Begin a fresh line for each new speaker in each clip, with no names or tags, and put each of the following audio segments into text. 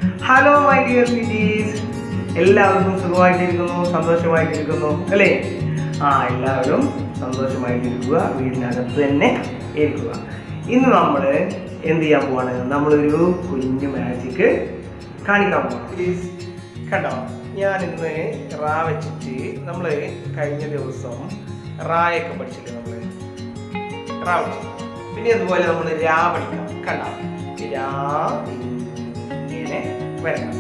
Hello my dear cities എല്ലാവർക്കും സുഖമായിട്ടിരിക്കുന്നു സന്തോഷമായിട്ടിരിക്കുന്നു അല്ലേ ആ എല്ലാവരും സന്തോഷമായിട്ടിരിക്കുക വീടിനകത്ത് തന്നെ ഇരിക്കുക ഇന്ന് നമ്മൾ എന്ത് ചെയ്യാൻ പോവാണ് നമ്മളൊരു കുഞ്ഞു മാജിക്ക് കാണിക്കാൻ പോവാണ് പ്ലീസ് കണ്ടോ ഞാൻ ഇന്ന് റാ വെച്ചിട്ട് നമ്മൾ കഴിഞ്ഞ ദിവസം റായൊക്കെ പഠിച്ചില്ലേ നമ്മൾ റാ വെച്ചു പിന്നെ അതുപോലെ നമ്മൾ രാ പഠിക്കാം കണ്ടോ രാ ഇങ്ങനെ വരണം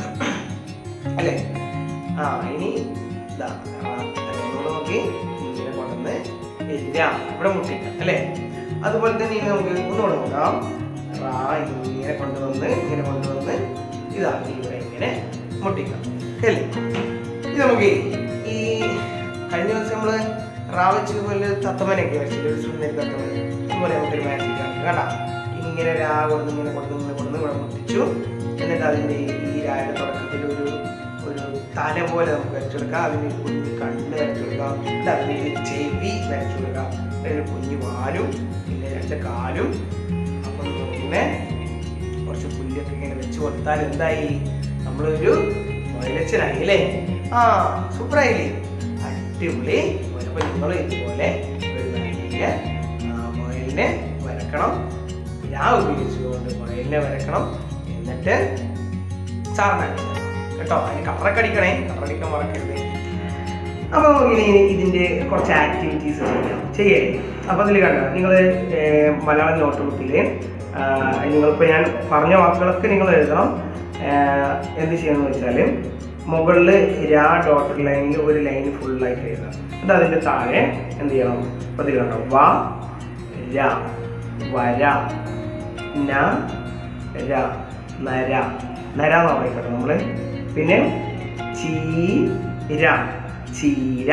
അല്ലേ ആ ഇനി ഇതാ റാ ഇവിടെ നോക്കി ഇങ്ങനെ കൊണ്ടുവന്ന് രാ ഇവിടെ മുട്ടിക്കാം അല്ലേ അതുപോലെ തന്നെ ഇനി നമുക്ക് ഒന്നുകൂടെ നോക്കാം റാ ഇങ്ങനെ കൊണ്ടുവന്ന് ഇങ്ങനെ കൊണ്ടുവന്ന് ഇതാ ഇവിടെ ഇങ്ങനെ മുട്ടിക്കാം അല്ലേ ഇത് നമുക്ക് ഈ കഴിഞ്ഞ ദിവസം നമ്മള് റാ വെച്ച് പോലെ തത്തമ്മനൊക്കെ വെച്ചില്ല ഒരു സുന്ദരി തത്തമ്മൻ അതുപോലെ നമുക്കൊരു മാജിക് ആണ് കണ്ടാ ഇങ്ങനെ രാ കൊടുന്ന് ഇങ്ങനെ കൊടുന്ന് ഇങ്ങനെ കൊടുന്ന് ഇവിടെ മുട്ടിച്ചു എന്നിട്ട് അതിൻ്റെ ഈ രായുടെ തുടക്കത്തിൽ ഒരു ഒരു തല പോലെ നമുക്ക് വരച്ചെടുക്കാം അതിന് ഒരു കുഞ്ഞു കണ്ണ് വരച്ചെടുക്കാം എന്നിട്ട് അതിന് ഒരു ചെവി വരച്ചെടുക്കാം അതിന് കുഞ്ഞു വാലും പിന്നെ രണ്ട് കാലും അപ്പം ഇങ്ങനെ കുറച്ച് പുല്ലൊക്കെ ഇങ്ങനെ വെച്ച് കൊടുത്താൽ എന്തായി നമ്മളൊരു മുയലച്ചനായി അല്ലേ ആ സൂപ്പറായില്ലേ അടിപൊളി അപ്പോൾ നിങ്ങൾ ഇതുപോലെ ഒരു വലിയ ആ, മുയലിനെ വരക്കണം ഞാൻ ഉപയോഗിച്ചുകൊണ്ട് മുയലിനെ വരക്കണം എന്നിട്ട് സാറിന് അടിച്ചു തരണം. കേട്ടോ അതിന് കളറൊക്കെ അടിക്കണേ കളറടിക്കാൻ മറക്കരുത് അപ്പോൾ ഇനി ഇതിൻ്റെ കുറച്ച് ആക്ടിവിറ്റീസ് ചെയ്യാം ചെയ്യേ അപ്പോൾ അതിൽ കണ്ടോ നിങ്ങൾ മലയാളം നോട്ട് ബുക്കിൽ നിങ്ങളിപ്പോൾ ഞാൻ പറഞ്ഞ വാക്കുകളൊക്കെ നിങ്ങൾ എഴുതണം ആ, എന്ത് ചെയ്യണമെന്ന് വെച്ചാൽ മുകളിൽ രാ ഡോട്ടർ ലൈനിൽ ഒരു ലൈൻ ഫുള്ളായിട്ട് എഴുതാം എന്നിട്ട് അതിൻ്റെ താഴെ എന്ത് ചെയ്യണം അപ്പോൾ ഇതിൽ കണ്ടോ വ ര വര ന ര നര നര എന്ന് പറയട്ടെ നമ്മൾ പിന്നെ ചീര ചീര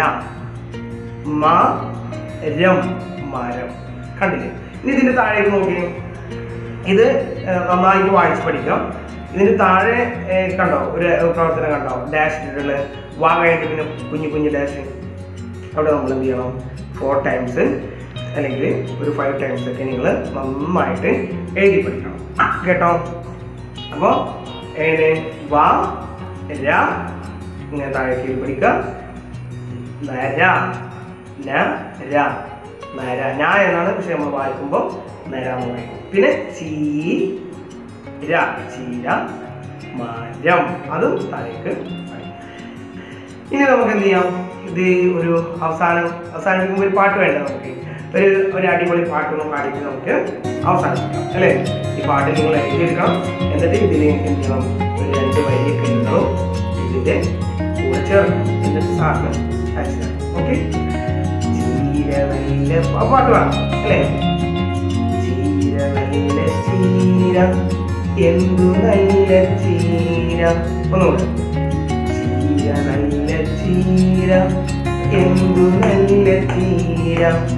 മരം മരം കണ്ടില്ലേ ഇനി ഇതിന്റെ താഴേക്ക് നോക്കി ഇത് ഏർ, നന്നായിട്ട് വായിച്ച് പഠിക്കാം ഇതിന് താഴെ ഏർ, കണ്ടോ ഒരു പ്രവർത്തനം കണ്ടോ ഡാഷ് ഇട്ടിട്ടുള്ള വാ കഴിഞ്ഞിട്ട് പിന്നെ കുഞ്ഞു കുഞ്ഞു ഡാഷ് അവിടെ നമ്മൾ എന്ത് ചെയ്യണം ഫോർ ടൈംസ് അല്ലെങ്കിൽ ഒരു ഫൈവ് ടൈംസ് ഒക്കെ നിങ്ങൾ നന്നായിട്ട് എഴുതി പഠിക്കണം കേട്ടോ അപ്പോൾ ഏത് വാ ര ഇങ്ങനെ താഴേക്ക് എഴുതി പഠിക്കുക നര ന ര നര ഞ എന്നാണ് പക്ഷെ നമ്മൾ വായിക്കുമ്പോൾ നര എന്ന് വായിക്കും പിന്നെ ചീര ചീര മരം അതും താഴേക്ക് വായിക്കും. ഇനി നമുക്ക് എന്ത് ചെയ്യാം ഇത് ഒരു അവസാനം അവസാനിപ്പിക്കുമ്പോൾ ഒരു പാട്ട് വേണ്ട നമുക്ക് ഒരു ഒരു അടിപൊളി പാട്ടൊന്നും പാടിയിട്ട് നമുക്ക് അവസാനിപ്പിക്കാം അല്ലേ ഈ പാട്ട് നിങ്ങൾ എഴുതിയെടുക്കണം എന്നിട്ട് ഇതിൽ എന്ത് ചെയ്യണം ഒരു രണ്ട് വരിയൊക്കെ എഴുതണം ഇതിൻ്റെ കൂടെ ചേർക്കണം എന്നിട്ട് സാറിന് അയച്ചു തരണം ഓക്കെ ചീര നല്ല ആ പാട്ട് വേണം അല്ലേ ചീര നല്ല ചീര എന്തു നല്ല ചീര ഒന്നുകൂടെ ചീര നല്ല ചീര എന്തു നല്ല ചീര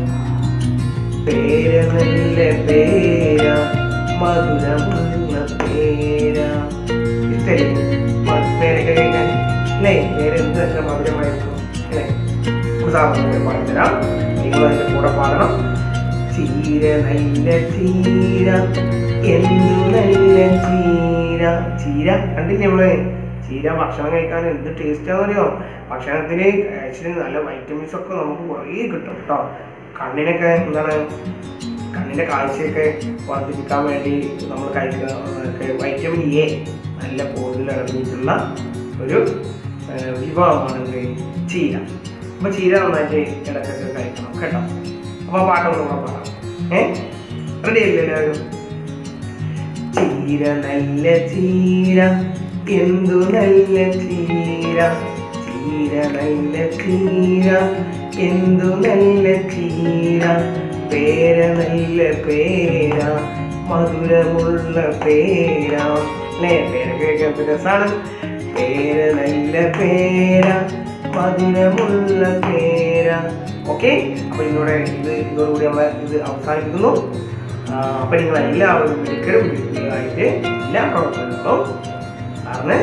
പേര നല്ല പേര മധുരമുള്ള പേര ഇഷ്ടല്ലേ മ- പേരൊക്കെ കേൾക്കാൻ അല്ലേ പേര് എന്ത് നല്ല മധുരമായിരിക്കും അല്ലേ സാറിന് പാടിത്തരാം നിങ്ങൾ അതിന്റെ കൂടെ പാടണം ചീര നല്ല ചീര എന്തു നല്ല ചീര ചീര കണ്ടില്ലേ നമ്മള് ചീര ഭക്ഷണം കഴിക്കാൻ എന്ത് ടേസ്റ്റാണെന്നറിയോ ഭക്ഷണത്തിന് ആക്ച്വലി നല്ല വൈറ്റമിൻസ് ഒക്കെ നമുക്ക് കുറേ കിട്ടും കേട്ടോ കണ്ണിനൊക്കെ എന്താണ് കണ്ണിൻ്റെ കാഴ്ചയൊക്കെ വർദ്ധിപ്പിക്കാൻ വേണ്ടി നമ്മൾ കഴിക്കുന്ന വൈറ്റമിൻ എ നല്ല കൂടുതൽ അടങ്ങിയിട്ടുള്ള ഒരു ആ, വിഭവമാണ് എന്ത് ചീര അപ്പോൾ ചീര നന്നായിട്ട് ഇടയ്ക്കൊക്കെ കഴിക്കണം കേട്ടോ അപ്പോൾ ആ പാട്ടൊന്നും കൂടെ പാടാം ഏ റെഡി അല്ലേ എല്ലാവരും ചീര നല്ല ചീര എന്തു നല്ല ചീര ചീര നല്ല ചീര എന്തു നല്ല ചീര പേര നല്ല പേര മധുരമുള്ള പേര അല്ലേ പേരൊക്കെ കേൾക്കാൻ എന്ത് രസാണ് പേര നല്ല പേര മധുരമുള്ള പേര ഓക്കെ അപ്പൊ ഇതോടെ ഇത് ഇതോടുകൂടി നമ്മൾ ഇത് അവസാനിപ്പിക്കുന്നു ആ, അപ്പൊ നിങ്ങൾ എല്ലാവരും ഒരിക്കലും വീട്ടിലായിട്ട് എല്ലാ പ്രവർത്തനങ്ങളും സാറിന്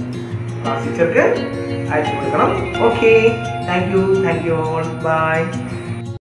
ക്ലാസ് ടീച്ചർക്ക് അയച്ചു കൊടുക്കണം okay thank you thank you all by